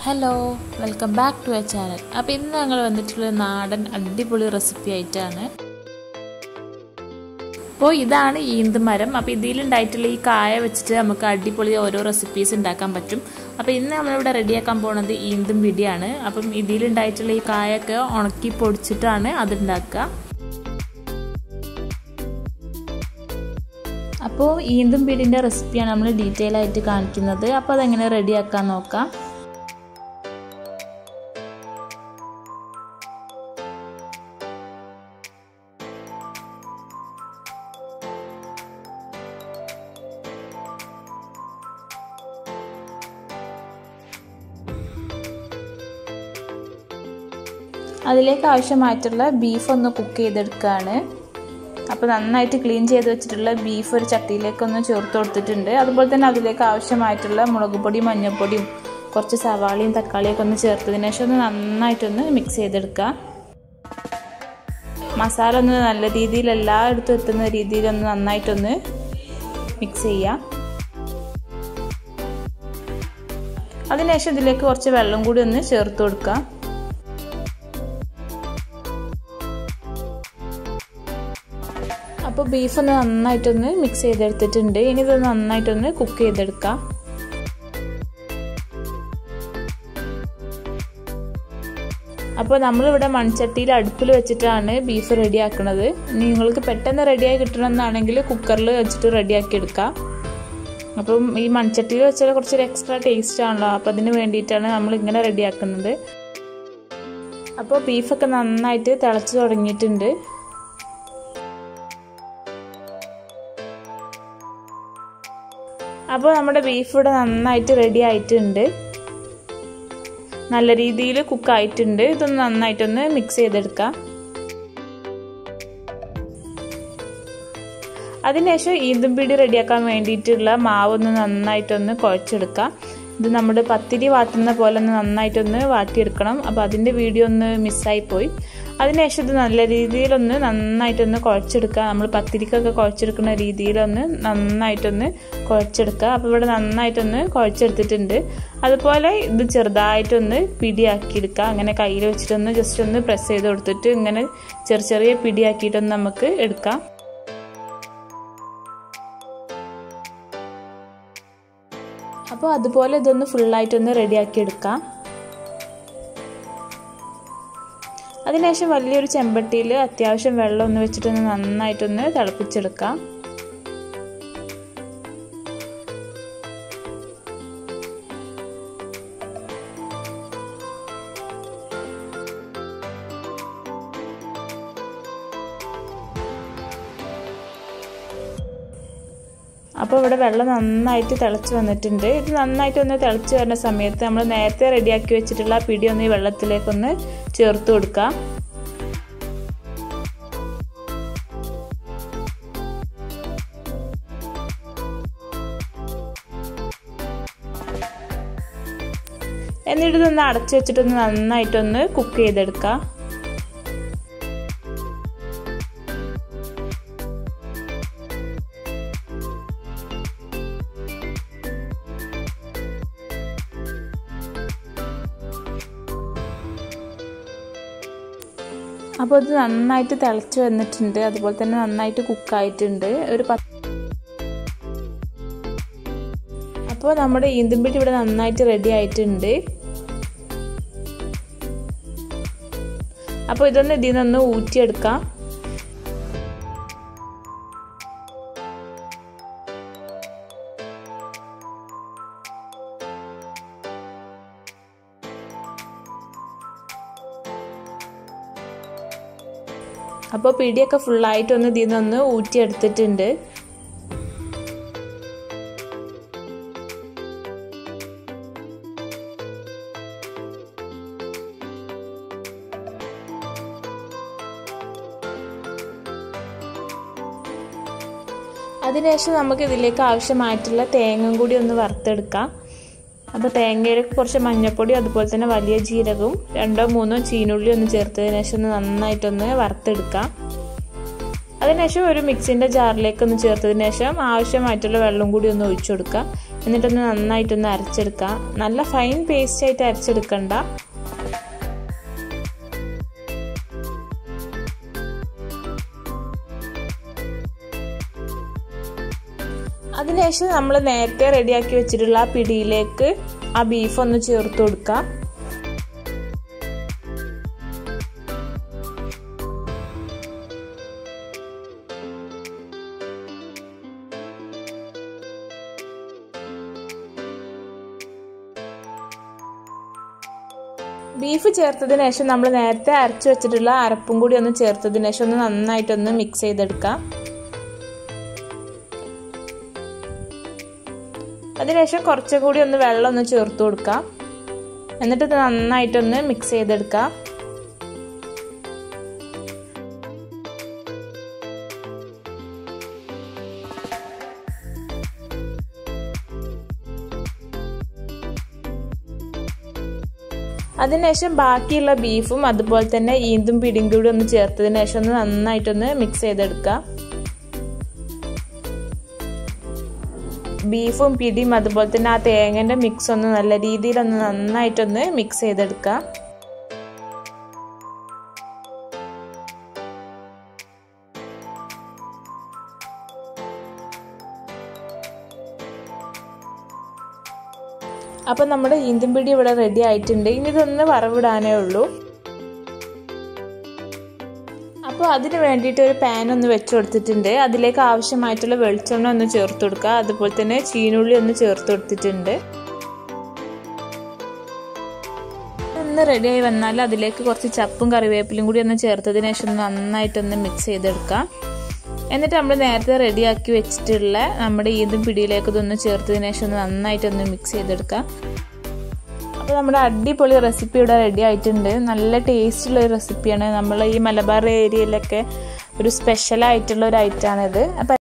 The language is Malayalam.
hello welcome back to a channel അപ്പോൾ ഇന്ന് ഞങ്ങൾ വന്നിട്ടുള്ള നാടൻ അടിപൊളി റെസിപ്പി ആയിട്ടാണ് അപ്പോൾ ഇതാണ് ഈന്ത് മരം അപ്പോൾ ഇതിലുണ്ടായിട്ടുള്ള ഈ കായ വെച്ചിട്ട് നമുക്ക് അടിപൊളി ഓരോ റെസിപ്പീസ് ഉണ്ടാക്കാൻ പറ്റും അപ്പോൾ ഇന്ന് നമ്മളിവിടെ റെഡിയാക്കാൻ പോകുന്നത് ഈന്തും പിടിയാണ് അപ്പം ഇതിലുണ്ടായിട്ടുള്ള ഈ കായൊക്കെ ഉണക്കി പൊടിച്ചിട്ടാണ് അത് ഉണ്ടാക്കുക അപ്പോൾ ഈന്തും പിടിൻ്റെ റെസിപ്പിയാണ് നമ്മൾ ഡീറ്റെയിൽ ആയിട്ട് കാണിക്കുന്നത് അപ്പോൾ അതെങ്ങനെ റെഡിയാക്കാൻ നോക്കാം അതിലേക്ക് ആവശ്യമായിട്ടുള്ള ബീഫ് ഒന്ന് കുക്ക് ചെയ്തെടുക്കുകയാണ് അപ്പോൾ നന്നായിട്ട് ക്ലീൻ ചെയ്ത് വെച്ചിട്ടുള്ള ബീഫ് ഒരു ചട്ടിയിലേക്കൊന്ന് ചേർത്ത് കൊടുത്തിട്ടുണ്ട് അതുപോലെ തന്നെ അതിലേക്ക് ആവശ്യമായിട്ടുള്ള മുളക് പൊടിയും മഞ്ഞൾപ്പൊടിയും കുറച്ച് സവാളയും തക്കാളിയൊക്കെ ഒന്ന് ചേർത്തതിന് ശേഷം ഒന്ന് നന്നായിട്ടൊന്ന് മിക്സ് ചെയ്തെടുക്കുക മസാല ഒന്ന് നല്ല രീതിയിൽ എല്ലായിടത്തും എത്തുന്ന രീതിയിൽ ഒന്ന് നന്നായിട്ടൊന്ന് മിക്സ് ചെയ്യാം അതിനുശേഷം ഇതിലേക്ക് കുറച്ച് വെള്ളം കൂടി ഒന്ന് ചേർത്ത് കൊടുക്കാം അപ്പോൾ ബീഫ് ഒന്ന് നന്നായിട്ടൊന്ന് മിക്സ് ചെയ്തെടുത്തിട്ടുണ്ട് ഇനി ഇത് നന്നായിട്ടൊന്ന് കുക്ക് ചെയ്തെടുക്കാം അപ്പോൾ നമ്മളിവിടെ മൺചട്ടിയിൽ അടുപ്പിൽ വെച്ചിട്ടാണ് ബീഫ് റെഡിയാക്കുന്നത് ഇനി നിങ്ങൾക്ക് പെട്ടെന്ന് റെഡിയായി കിട്ടണമെന്നാണെങ്കിൽ കുക്കറിൽ വെച്ചിട്ട് റെഡിയാക്കി എടുക്കാം അപ്പം ഈ മൺചട്ടിയിൽ വെച്ചാൽ കുറച്ചൊരു എക്സ്ട്രാ ടേസ്റ്റ് ആണല്ലോ അപ്പോൾ അതിന് വേണ്ടിയിട്ടാണ് നമ്മൾ ഇങ്ങനെ റെഡിയാക്കുന്നത് അപ്പോൾ ബീഫൊക്കെ നന്നായിട്ട് തിളച്ച് തുടങ്ങിയിട്ടുണ്ട് അപ്പോൾ നമ്മുടെ ബീഫ് ഇവിടെ നന്നായിട്ട് റെഡി ആയിട്ടുണ്ട് നല്ല രീതിയിൽ കുക്ക് ആയിട്ടുണ്ട് ഇതൊന്ന് നന്നായിട്ടൊന്ന് മിക്സ് ചെയ്തെടുക്കാം അതിനുശേഷം ഈന്തും പിടി റെഡിയാക്കാൻ വേണ്ടിയിട്ടുള്ള മാവൊന്ന് നന്നായിട്ടൊന്ന് കുഴച്ചെടുക്കാം ഇത് നമ്മുടെ പത്തിരി വാട്ടുന്ന പോലെ ഒന്ന് നന്നായിട്ടൊന്ന് വാട്ടിയെടുക്കണം അപ്പോൾ അതിൻ്റെ വീഡിയോ ഒന്ന് മിസ്സായിപ്പോയി അതിനുശേഷം ഇത് നല്ല രീതിയിലൊന്ന് നന്നായിട്ടൊന്ന് കുഴച്ചെടുക്കുക നമ്മൾ പത്തിരിക്കൊക്കെ കുഴച്ചെടുക്കുന്ന രീതിയിലൊന്ന് നന്നായിട്ടൊന്ന് കുഴച്ചെടുക്കുക അപ്പോൾ ഇവിടെ നന്നായിട്ടൊന്ന് കുഴച്ചെടുത്തിട്ടുണ്ട് അതുപോലെ ഇത് ചെറുതായിട്ടൊന്ന് പിടിയാക്കിയെടുക്കുക അങ്ങനെ കയ്യിൽ വെച്ചിട്ടൊന്ന് ജസ്റ്റ് ഒന്ന് പ്രസ് ചെയ്ത് കൊടുത്തിട്ട് ഇങ്ങനെ ചെറിയ ചെറിയ പിടിയാക്കിയിട്ടൊന്ന് നമുക്ക് എടുക്കാം അപ്പോൾ അതുപോലെ ഇതൊന്ന് ഫുള്ളായിട്ടൊന്ന് റെഡിയാക്കി എടുക്കാം അതിനുശേഷം വലിയൊരു ചെമ്പട്ടിയിൽ അത്യാവശ്യം വെള്ളം ഒന്ന് വെച്ചിട്ടൊന്ന് നന്നായിട്ടൊന്ന് തിളപ്പിച്ചെടുക്കാം അപ്പോൾ ഇവിടെ വെള്ളം നന്നായിട്ട് തിളച്ച് വന്നിട്ടുണ്ട് ഇത് നന്നായിട്ട് ഒന്ന് തിളച്ച് വരുന്ന സമയത്ത് നമ്മൾ നേരത്തെ റെഡിയാക്കി വെച്ചിട്ടുള്ള പിടി ഒന്ന് ഈ വെള്ളത്തിലേക്കൊന്ന് ചേർത്ത് കൊടുക്കാം എന്നിട്ട് ഇതൊന്ന് അടച്ചു വെച്ചിട്ടൊന്ന് നന്നായിട്ടൊന്ന് കുക്ക് ചെയ്തെടുക്കാം അപ്പോൾ ഇത് നന്നായിട്ട് തിളച്ച് വന്നിട്ടുണ്ട് അതുപോലെ തന്നെ നന്നായിട്ട് കുക്കായിട്ടുണ്ട് ഒരു പത്ത് അപ്പോൾ നമ്മുടെ ഈന്തുംപിടി ഇവിടെ നന്നായിട്ട് റെഡി ആയിട്ടുണ്ട് അപ്പോൾ ഇതൊന്ന് ഇതിൽ നിന്ന് ഊറ്റിയെടുക്കാം അപ്പോൾ പിടിയൊക്കെ ഫുള്ളായിട്ട് ഒന്ന് ഇതിൽ നിന്ന് ഊറ്റിയെടുത്തിട്ടുണ്ട് അതിനുശേഷം നമുക്ക് ഇതിലേക്ക് ആവശ്യമായിട്ടുള്ള തേങ്ങ കൂടി ഒന്ന് വറുത്തെടുക്കാം അപ്പോൾ തേങ്ങയിലേക്ക് കുറച്ച് മഞ്ഞൾപ്പൊടി അതുപോലെ തന്നെ വലിയ ജീരകവും രണ്ടോ മൂന്നോ ചീനുള്ളി ഒന്ന് ചേർത്തതിന് ശേഷം ഒന്ന് നന്നായിട്ടൊന്ന് വറുത്തെടുക്കാം അതിനുശേഷം ഒരു മിക്സിൻ്റെ ജാറിലേക്ക് ഒന്ന് ചേർത്തതിന് ശേഷം ആവശ്യമായിട്ടുള്ള വെള്ളം കൂടി ഒന്ന് ഒഴിച്ചു കൊടുക്കുക എന്നിട്ടൊന്ന് നന്നായിട്ടൊന്ന് അരച്ചെടുക്കാം നല്ല ഫൈൻ പേസ്റ്റ് ആയിട്ട് അരച്ചെടുക്കണ്ട അതിനുശേഷം നമ്മൾ നേരത്തെ റെഡിയാക്കി വെച്ചിട്ടുള്ള ആ പിടിയിലേക്ക് ആ ബീഫ് ഒന്ന് ചേർത്ത് കൊടുക്കാം ബീഫ് ചേർത്തതിന് ശേഷം നമ്മൾ നേരത്തെ അരച്ചു വെച്ചിട്ടുള്ള അരപ്പും കൂടി ഒന്ന് ചേർത്തതിന് ശേഷം ഒന്ന് നന്നായിട്ടൊന്ന് മിക്സ് ചെയ്തെടുക്കാം അതിനുശേഷം കുറച്ചുകൂടി ഒന്ന് വെള്ളം ഒന്ന് ചേർത്ത് കൊടുക്കാം എന്നിട്ട് ഇത് നന്നായിട്ടൊന്ന് മിക്സ് ചെയ്തെടുക്കാം അതിനുശേഷം ബാക്കിയുള്ള ബീഫും അതുപോലെ തന്നെ ഈന്തും പിടിയും കൂടി ഒന്ന് ചേർത്തതിന് ശേഷം ഒന്ന് നന്നായിട്ടൊന്ന് മിക്സ് ചെയ്തെടുക്കാം ബീഫും പിടിയും അതുപോലെ തന്നെ ആ തേങ്ങൻ്റെ മിക്സ് ഒന്ന് നല്ല രീതിയിലൊന്ന് നന്നായിട്ടൊന്ന് മിക്സ് ചെയ്തെടുക്കാം അപ്പം നമ്മുടെ ഈന്തും പിടി ഇവിടെ റെഡി ആയിട്ടുണ്ട് ഇനി ഇതൊന്ന് വറവിടാനേ ഉള്ളൂ അപ്പോൾ അതിന് വേണ്ടിയിട്ട് ഒരു പാൻ ഒന്ന് വെച്ച് കൊടുത്തിട്ടുണ്ട് അതിലേക്ക് ആവശ്യമായിട്ടുള്ള വെളിച്ചെണ്ണ ഒന്ന് ചേർത്ത് കൊടുക്കുക അതുപോലെ തന്നെ ചീനുള്ളി ഒന്ന് ചേർത്ത് കൊടുത്തിട്ടുണ്ട് ഒന്ന് റെഡിയായി വന്നാൽ അതിലേക്ക് കുറച്ച് ചപ്പും കറിവേപ്പിലും കൂടി ഒന്ന് ചേർത്തതിന് ശേഷം നന്നായിട്ടൊന്ന് മിക്സ് ചെയ്തെടുക്കാം എന്നിട്ട് നമ്മൾ നേരത്തെ റെഡിയാക്കി വെച്ചിട്ടുള്ള നമ്മുടെ ഈതും പിടിയിലേക്ക് ഇതൊന്ന് ചേർത്തതിന് ശേഷം ഒന്ന് നന്നായിട്ടൊന്ന് മിക്സ് ചെയ്തെടുക്കാം അപ്പോൾ നമ്മുടെ അടിപൊളി റെസിപ്പി ഇവിടെ റെഡി ആയിട്ടുണ്ട് നല്ല ടേസ്റ്റുള്ള ഒരു റെസിപ്പിയാണ് നമ്മൾ ഈ മലബാർ ഏരിയയിലൊക്കെ ഒരു സ്പെഷ്യൽ ആയിട്ടുള്ള ഒരു ഐറ്റമാണിത് അപ്പോൾ